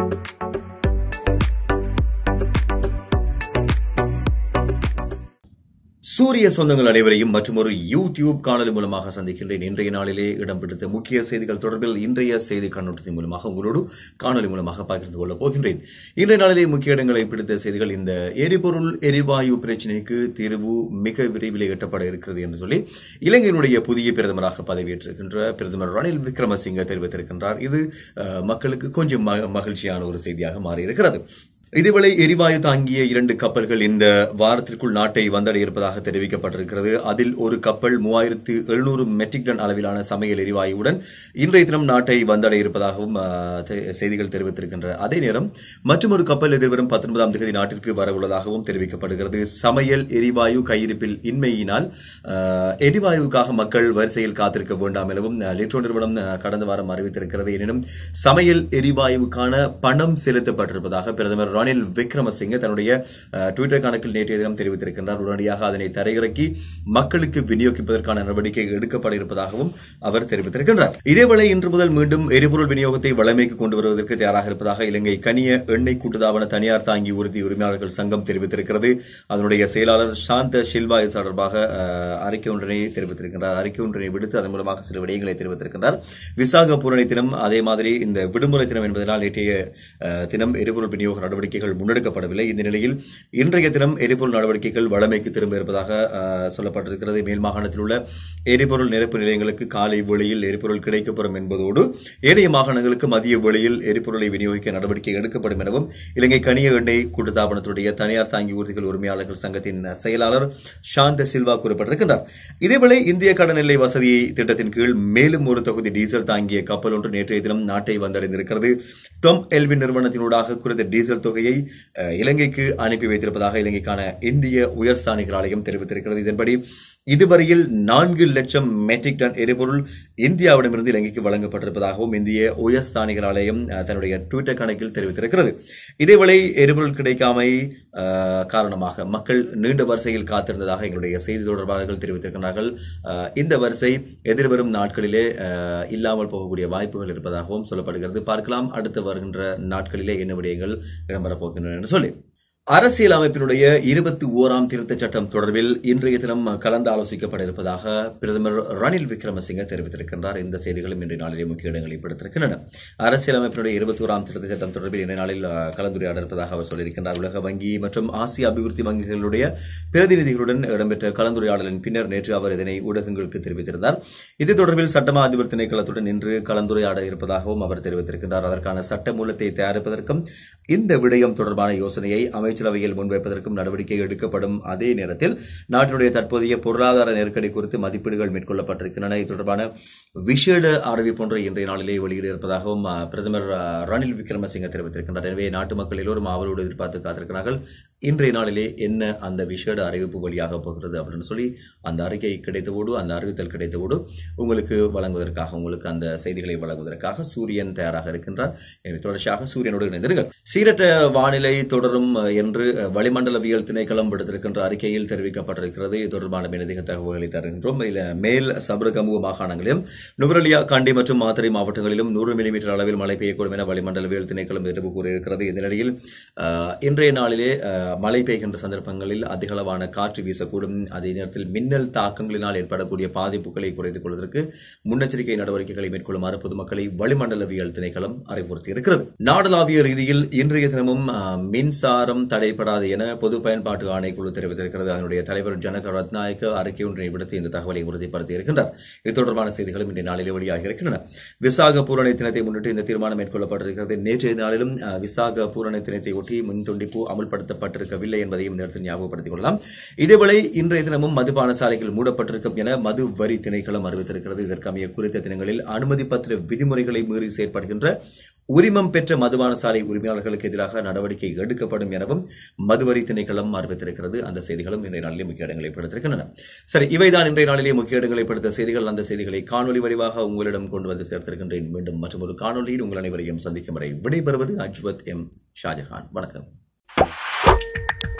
சூரிய சொந்தங்கள் அனைவரையும் மற்றொரு யூடியூப் காணொலி மூலமாக சந்திக்கின்றேன் இன்றைய நாளிலே இடம் பிடித்த முக்கிய செய்திகள் தொடர்பில் இன்றைய செய்தி கண்ணோட்டத்தின் மூலமாக உங்களோடு காணொலி மூலமாக பகிர்ந்து கொள்ளப் போகின்றேன் இன்றைய நாளிலே முக்கிய இடங்களை பிடித்த செய்திகள் இந்த எரிபொருள் எரிவாயு பிரச்சினைக்கு தீர்வு மிக விரைவில் எட்டப்பட இருக்கிறது என்று சொல்லி இலங்கையினுடைய புதிய பிரதமராக பதவியேற்றிருக்கின்ற பிரதமர் ரணில் விக்ரமசிங்க தெரிவித்திருக்கின்றார் இது அஹ், மக்களுக்கு கொஞ்சம் ம- மகிழ்ச்சியான ஒரு செய்தியாக மாறியிருக்கிறது இதேவேளை எரிவாயு தாங்கிய இரண்டு கப்பல்கள் இந்த வாரத்திற்குள் நாட்டை வந்தடைய இருப்பதாக தெரிவிக்கப்பட்டிருக்கிறது அதில் ஒரு கப்பல் மூவாயிரத்து எழுநூறு மெட்ரிக் டன் அளவிலான சமையல் எரிவாயுவுடன் இன்றைய தினம் நாட்டை வந்தடைய இருப்பதாகவும் ஆ, தெ- செய்திகள் தெரிவித்திருக்கின்றன அதே நேரம் மற்றொரு கப்பல் எதிர்வரும் பத்தொன்பதாம் தேதி நாட்டிற்கு வரவுள்ளதாகவும் தெரிவிக்கப்படுகிறது சமையல் எரிவாயு கையிருப்பில் இன்மையினால் ஆ, எரிவாயுவுக்காக மக்கள் வரிசையில் காத்திருக்க வேண்டாம் எனவும் ஆ, லிட்ரோ நிறுவனம் ஆ, கடந்த வாரம் அறிவித்திருக்கிறது எனினும் சமையல் எரிவாயுவுக்கான பணம் செலுத்தப்பட்டிருப்பதாக பிரதமர் ரணில் விக்ரமசிங்கே தன்னுடைய அஹ், ட்விட்டர் கணக்கில் நேற்றைய தினம் தெரிவித்திருக்கின்றார் உடனடியாக அதனை தரையிறக்கி மக்களுக்கு விநியோகிப்பதற்கான நடவடிக்கை எடுக்கப்பட இருப்பதாகவும் அவர் தெரிவித்திருக்கின்றார் இதேவேளை இன்று முதல் மீண்டும் எரிபொருள் விநியோகத்தை வளமைக்கு கொண்டு வருவதற்கு தயாராக இருப்பதாக இலங்கை கனிய எண்ணெய் கூட்டுத்தாபன தனியார் தாங்கி உறுதி உரிமையாளர்கள் சங்கம் தெரிவித்திருக்கிறது அதனுடைய செயலாளர் சாந்த ஷில்வா இது தொடர்பாக அஹ், அறிக்கை ஒன்றினை தெரிவித்திருக்கின்றார் அறிக்கை ஒன்றினை விடுத்து அதன் மூலமாக சில விடயங்களை தெரிவித்திருக்கின்றார் விசாக பூரணி தினம் அதே மாதிரி இந்த விடுமுறை தினம் என்பதனால் நேற்றைய அஹ், தினம் எரிபொருள் விநியோக நடவடிக்கைகள் முன்னெடுக்கப்படவில்லை இந்த நிலையில் இன்றைய தினம் எரிபொருள் நடவடிக்கைகள் வளமைக்கு திரும்ப இருப்பதாக அஹ், சொல்லப்பட்டிருக்கிறது மேல் மாகாணத்தில் உள்ள எரிபொருள் நிரப்பு நிலையங்களுக்கு காலை வேளையில் எரிபொருள் கிடைக்கப்பெறும் என்பதோடு ஏனைய மாகாணங்களுக்கு மதிய வேளையில் எரிபொருளை விநியோகிக்க நடவடிக்கை எடுக்கப்படும் எனவும் இலங்கை கனிய எண்ணெய் கூட்டுத்தாபனத்துடைய தனியார் தாங்கி ஊர்திகள் உரிமையாளர்கள் சங்கத்தின் செயலாளர் சாந்த சில்வா குறிப்பிட்டிருக்கின்றார் இதேவேளை இந்திய கடன் எல்லை வசதி திட்டத்தின் கீழ் மேலும் ஒரு தொகுதி டீசல் தாங்கிய கப்பல் ஒன்று நேற்றைய தினம் நாட்டை வந்தடைந்திருக்கிறது தொம் எல்வின் நிறுவனத்தினூடாக குறித்த டீசல் தொகையை அஹ், இலங்கைக்கு அனுப்பி வைத்திருப்பதாக இலங்கைக்கான இந்திய உயர்ஸ்தானிகர் ஆலயம் தெரிவித்திருக்கிறது இதன்படி இதுவரையில் நான்கு லட்சம் மெட்ரிக் டன் எரிபொருள் இந்தியாவிடமிருந்து இலங்கைக்கு வழங்கப்பட்டிருப்பதாகவும் இந்திய உயர்ஸ்தானிகர் ஆலயம் அஹ், தன்னுடைய ட்விட்டர் கணக்கில் தெரிவித்திருக்கிறது இதேவேளை எரிபொருள் கிடைக்காமை அஹ், காரணமாக மக்கள் நீண்ட வரிசையில் காத்திருந்ததாக எங்களுடைய செய்தி தொடர்பாளர்கள் தெரிவித்திருக்கிறார்கள் அஹ், இந்த வரிசை எதிர்வரும் நாட்களிலே அஹ், இல்லாமல் போகக்கூடிய வாய்ப்புகள் இருப்பதாகவும் சொல்லப்படுகிறது பார்க்கலாம் அடுத்து வருகின்ற நாட்களிலே என்ன விடயங்கள் இடம்பெறப் போகின்றன என்று சொல்லி அரசியல் அமைப்பினுடைய இருபத்தி ஓராம் திருத்தச் சட்டம் தொடர்பில் இன்றைய தினம் கலந்து ஆலோசிக்கப்பட இருப்பதாக பிரதமர் ரணில் விக்ரமசிங்க தெரிவித்திருக்கின்றார் இந்த செய்திகளும் இன்றைய நாளிலே முக்கிய இடங்களை பிடித்திருக்கின்றன அரசியல் அமைப்பினுடைய இருபத்தி ஓராம் திருத்தச் சட்டம் தொடர்பில் இன்றைய நாளில் அஹ், கலந்துரையாட இருப்பதாக அவர் சொல்லியிருக்கின்றார் உலக வங்கி மற்றும் ஆசிய அபிவிருத்தி வங்கிகளுடைய பிரதிநிதிகளுடன் இடம்பெற்ற கலந்துரையாடலின் பின்னர் நேற்று அவர் இதனை ஊடகங்களுக்கு தெரிவித்திருந்தார் இது தொடர்பில் சட்டமா அதிபர் திணைக்களத்துடன் இன்று கலந்துரையாட இருப்பதாகவும் அவர் தெரிவித்திருக்கின்றார் அதற்கான சட்ட மூலத்தை தயாரிப்பதற்கும் இந்த விடயம் தொடர்பான யோசனையை அமைச்சரவையில் முன்வைப்பதற்கும் நடவடிக்கை எடுக்கப்படும் அதே நேரத்தில் நாட்டினுடைய தற்போதைய பொருளாதார நெருக்கடி குறித்து மதிப்பீடுகள் மேற்கொள்ளப்பட்டிருக்கின்றன இது தொடர்பான விசேட அறிவிப்பு ஒன்றை இன்றைய நாளிலே வெளியிட இருப்பதாகவும் அஹ், பிரதமர் அஹ், ரணில் விக்ரமசிங்க தெரிவித்திருக்கின்றார் எனவே நாட்டு மக்கள் எல்லோரும் ஆவலோடு எதிர்பார்த்து காத்திருக்கிறார்கள் இன்றைய நாளிலே என்ன அந்த விசேட அறிவிப்பு வழியாக போகிறது அப்படின்னு சொல்லி அந்த அறிக்கை கிடைத்தவோடு அந்த அறிவித்தல் கிடைத்தவோடு உங்களுக்கு வழங்குவதற்காக உங்களுக்கு அந்த செய்திகளை வழங்குவதற்காக சூரியன் தயாராக இருக்கின்றார் எனவே தொடர்ச்சியாக சூரியனோடு இணைந்திருங்கள் சீரற்ற வானிலை தொடரும் அஹ், என்று அஹ், வளிமண்டலவியல் திணைக்களம் விடுத்திருக்கின்ற அறிக்கையில் தெரிவிக்கப்பட்டிருக்கிறது இது தொடர்பான மேலதிக தகவல்களை தருகின்றோம் இதில் மேல் சபரகமுக மாகாணங்களிலும் நுவரலியா கண்டி மற்றும் மாத்தறை மாவட்டங்களிலும் நூறு மில்லிமீட்டர் அளவில் மழை பெய்யக்கூடும் என வளிமண்டலவியல் திணைக்களம் எதிர்ப்பு கூறியிருக்கிறது இந்த நிலையில் அஹ், இன்றைய நாளிலே அஹ், மழை பெய்கின்ற சந்தர்ப்பங்களில் அதிகளவான காற்று வீசக்கூடும் அதே நேரத்தில் மின்னல் தாக்கங்களினால் ஏற்படக்கூடிய பாதிப்புகளை குறைத்துக் கொள்வதற்கு முன்னெச்சரிக்கை நடவடிக்கைகளை மேற்கொள்ளுமாறு பொதுமக்களை வளிமண்டலவியல் திணைக்களம் அறிவுறுத்தியிருக்கிறது நாடளாவிய ரீதியில் இன்றைய தினமும் அஹ், மின்சாரம் தடைப்படாது என பொது பயன்பாட்டு ஆணைக்குழு தெரிவித்திருக்கிறது அதனுடைய தலைவர் ஜனக ரத்நாயக்க அறிக்கை ஒன்றை விடுத்து இந்த தகவலை உறுதிப்படுத்தியிருக்கின்றார் இது தொடர்பான செய்திகளும் இன்றைய நாளிலே வெளியாகி இருக்கின்றன விசாக பூரணை தினத்தை முன்னிட்டு இந்த தீர்மானம் மேற்கொள்ளப்பட்டிருக்கிறது நேற்றைய நாளிலும் அஹ், விசாக பூரணை தினத்தை ஒட்டி மின் துண்டிப்பு அமல்படுத்தப்பட்டிருக்கவில்லை என்பதையும் நேரத்தில் ஞாபகப்படுத்திக் கொள்ளலாம் இதேவேளை இன்றைய தினமும் மதுபான சாலைகள் மூடப்பட்டிருக்கும் என மது வரி திணைக்களம் அறிவித்திருக்கிறது இதற்கமைய குறித்த தினங்களில் அனுமதி பத்திர விதிமுறைகளை மீறி செயற்படுகின்ற உரிமம் பெற்ற மதுபான சாலை உரிமையாளர்களுக்கு எதிராக நடவடிக்கை எடுக்கப்படும் எனவும் மதுவரி திணைக்களம் அறிவித்திருக்கிறது அந்த செய்திகளும் இன்றைய நாளிலே முக்கிய இடங்களை படுத்திருக்கின்றன சரி இவைதான் இன்றைய நாளிலே முக்கிய இடங்களை படுத்த செய்திகள் அந்த செய்திகளை காணொலி வடிவாக உங்களிடம் கொண்டு வந்து சேர்த்திருக்கின்றேன் மீண்டும் மற்றொரு காணொலியில் உங்கள் அனைவரையும் சந்திக்கும் வரை விடைபெறுவது அஜ்வத் எம் ஷாஜஹான் வணக்கம்